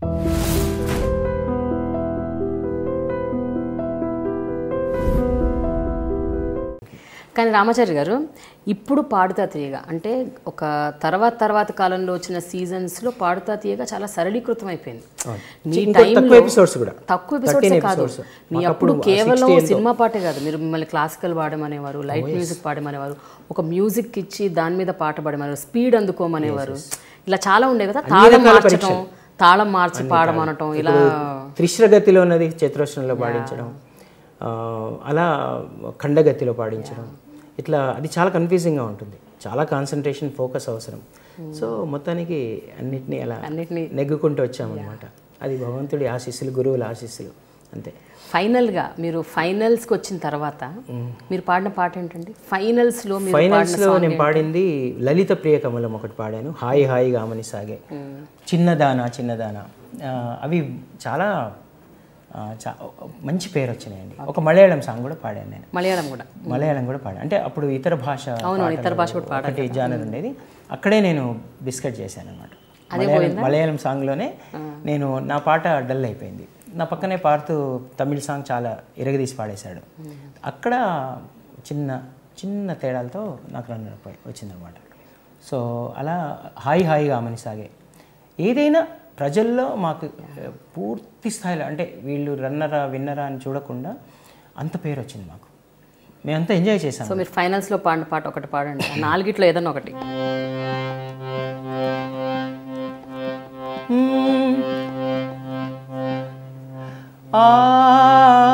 కానీ రామాచారి గారు ఇప్పుడు పాడుతా తీయగా అంటే ఒక తర్వాత తర్వాత కాలంలో వచ్చిన సీజన్స్లో పాడుతా తీయగా చాలా సరళీకృతం అయిపోయింది మీ ఇంకో టైంలో తక్కువ episodes కూడా. తక్కువ ఎపిసోడ్స్ 13 కాదు episodes. మీ మాకు అప్పుడు అప్పుడు కేవలం 60 ఎంతో. సినిమా పాటే కాదు మీరు మిమ్మల్ని క్లాసికల్ పాడమనేవారు లైట్ మ్యూజిక్ పాడమనేవారు ఒక మ్యూజిక్ ఇచ్చి దాని మీద పాట పాడమనేవారు స్పీడ్ అందుకోమనేవారు ఇలా చాలా ఉండే కదా తాళం రకాల మార్చడం తాళం మార్చి పాడమనటం ఇలా త్రిశ్రగతిలో ఉన్నది చతురస్రంలో పాడించడం ఆ, అలా ఖండగతిలో పాడించడం ఇట్లా అది చాలా కన్ఫ్యూజింగ్గా ఉంటుంది చాలా కాన్సన్ట్రేషన్ ఫోకస్ అవసరం సో మొత్తానికి అన్నిటినీ అలా అన్నిటినీ నెగ్గుకుంటూ వచ్చామన్నమాట అది భగవంతుడి ఆశీస్సులు గురువుల ఆశీస్సులు అంతే ఫైనల్గా మీరు ఫైనల్స్కి వచ్చిన తర్వాత మీరు పాడిన పాట ఏంటండి ఫైనల్స్లో మీరు పాడిన ఫైనల్స్లో నేను పాడింది లలిత ప్రియ కమలం ఒకటి పాడాను హాయి హాయిగా ఆమని సాగే చిన్నదానా చిన్నదానా ఆ, అవి చాలా ఆ, చా- మంచి పేరు వచ్చినాయండి ఒక మలయాళం సాంగ్ కూడా పాడాను నేను మలయాళం కూడా మలయాళం కూడా పాడాను అంటే అప్పుడు ఇతర భాష అవును ఇతర భాష కూడా పాడారు ఒకటి జానర్ ఉండేది అక్కడే నేను బిస్కెట్ చేశాను అనమాట మలయాళం మలయాళం సాంగ్లోనే నేను నా పాట డల్ అయిపోయింది నా పక్కనే పాడుతూ తమిళ సాంగ్ చాలా ఇరగదీసి పాడేశాడు అక్కడ చిన్న చిన్న తేడాలతో నాకు రన్ అయిపోయి వచ్చిందనమాట సో అలా హాయి హాయిగా ఆమని సాగే ఏదైనా ప్రజల్లో మాకు ఆ, పూర్తి స్థాయిలో అంటే వీళ్ళు రన్నరా విన్నరా అని చూడకుండా అంత పేరు వచ్చింది మాకు మేమంతా ఎంజాయ్ చేసాం సో మీరు ఫైనల్స్లో పాడిన పాట ఒకటి పాడండి ఆ నాలుగిట్లో ఏదన్నా ఒకటి ఆ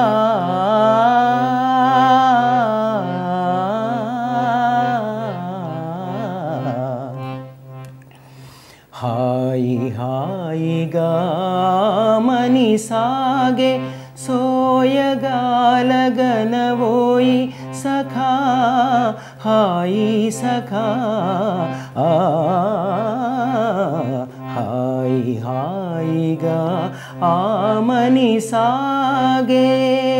హాయి హాయిగా మని సాగే సోయగాలగనవోయి సఖా హాయి సఖా ఆ హాయి హాయిగా ఆమని సాగే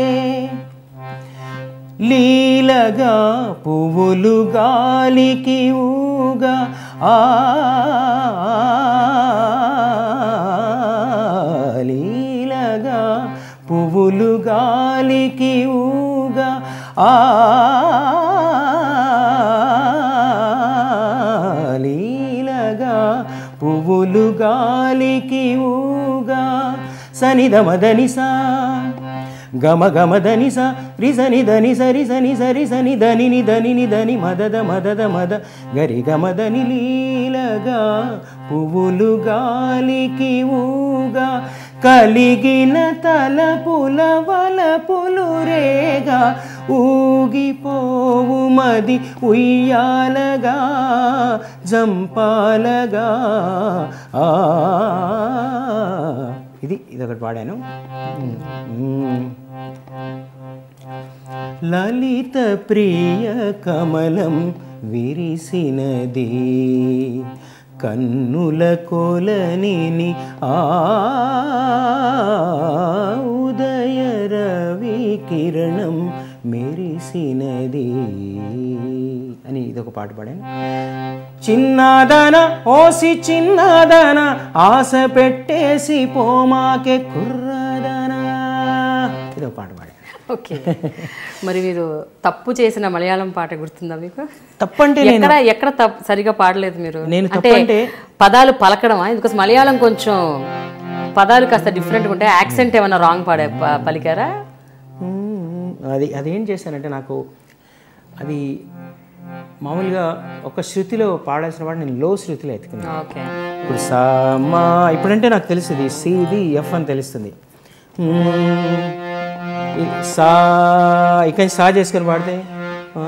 లీలగా పువ్వులు గాలికి ఊగా ఆ లీలగా పువ్వులు గాలికి ఊగా ఆ లీలగా పువ్వులు గాలికి ఊగా సనిదమదనిసా గమ గమ దని స రిసని దని సరి సని సరి సని దని ని దని ని దని మదద మదద మద గరి గమ దని లీలగా పువ్వులు గాలికి ఊగా కలిగిన తలపుల వలపులు రేగా ఊగిపోవు మది ఉయ్యాలగా జంపాలగా ఆ ఇది ఇదొకటి పాడాను మ్మ్. లలిత ప్రియ కమలం విరిసినది కన్నుల కొలనిని ఆ ఉదయ రవి కిరణం మెరిసినది అని ఇదొక పాట పాడాను చిన్నదన ఓసి చిన్నదన ఆశ పెట్టేసి పోమాకే కుర్రదన ఇదొక పాట పాడాను ఓకే మరి మీరు తప్పు చేసిన మలయాళం పాట గుర్తుందా మీకు తప్పంటే నేను ఎక్కడ ఎక్కడ తప్పు సరిగా పాడలేదు మీరు నేను అంటే తప్పంటే పదాలు పలకడమా ఎందుకోసం మలయాళం కొంచెం పదాలు కాస్త డిఫరెంట్గా ఉంటాయి యాక్సెంట్ ఏమైనా రాంగ్ పాడే ప- పలికారా మ్మ్. అది అదేం చేశానంటే నాకు అది మామూలుగా ఒక శృతిలో పాడాల్సిన వాడు నేను లో శృతిలో ఎత్తుకున్నాను ఓకే ఇప్పుడు సా మా ఇప్పుడంటే నాకు తెలుస్తుంది సిది ఎఫ్ అని తెలుస్తుంది మ్మ్. ఈ సా ఇక సా చేసుకొని పాడితే ఆ,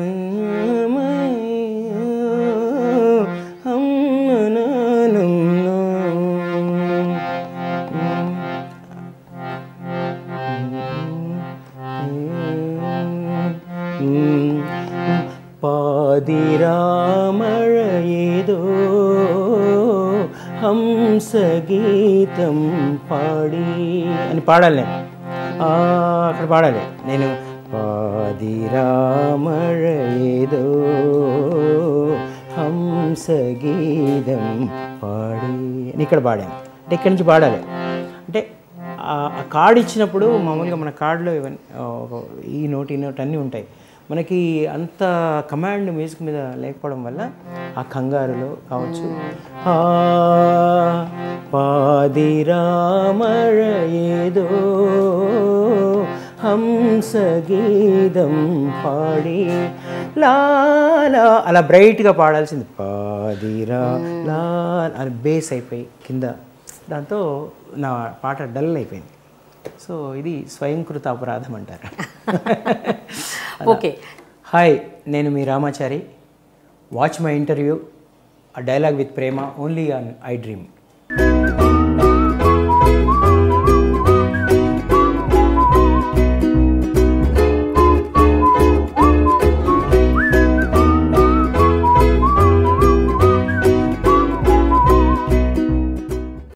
పాదిరామళ ఏదో హంసగీతం పాడి అని పాడాలి నేను ఆ, అక్కడ పాడాలి నేను పాదిరామళ ఏదో హంసగీతం పాడి అని ఇక్కడ పాడాను అంటే ఇక్కడి నుంచి పాడాలి అంటే ఆ- ఆ కార్డ్ ఇచ్చినప్పుడు మామూలుగా మన కార్డులో ఇవన్నీ ఆ, ఒక ఈ నోట్ ఈ నోట్ అన్నీ ఉంటాయి మనకి అంత కమాండ్ మ్యూజిక్ మీద లేకపోవడం వల్ల ఆ కంగారులో కావచ్చు ఆ పాదిరామర ఏదో హంసగీతం పాడి లాలా అలా బ్రైట్గా పాడాల్సింది పాదిరా లా అని బేస్ అయిపోయి కింద దాంతో నా పాట డల్ అయిపోయింది సో ఇది స్వయంకృత అపరాధం అంటారు ఓకే హాయ్ నేను మీ Ramachari watch my interview dialogue with Prema only on I dream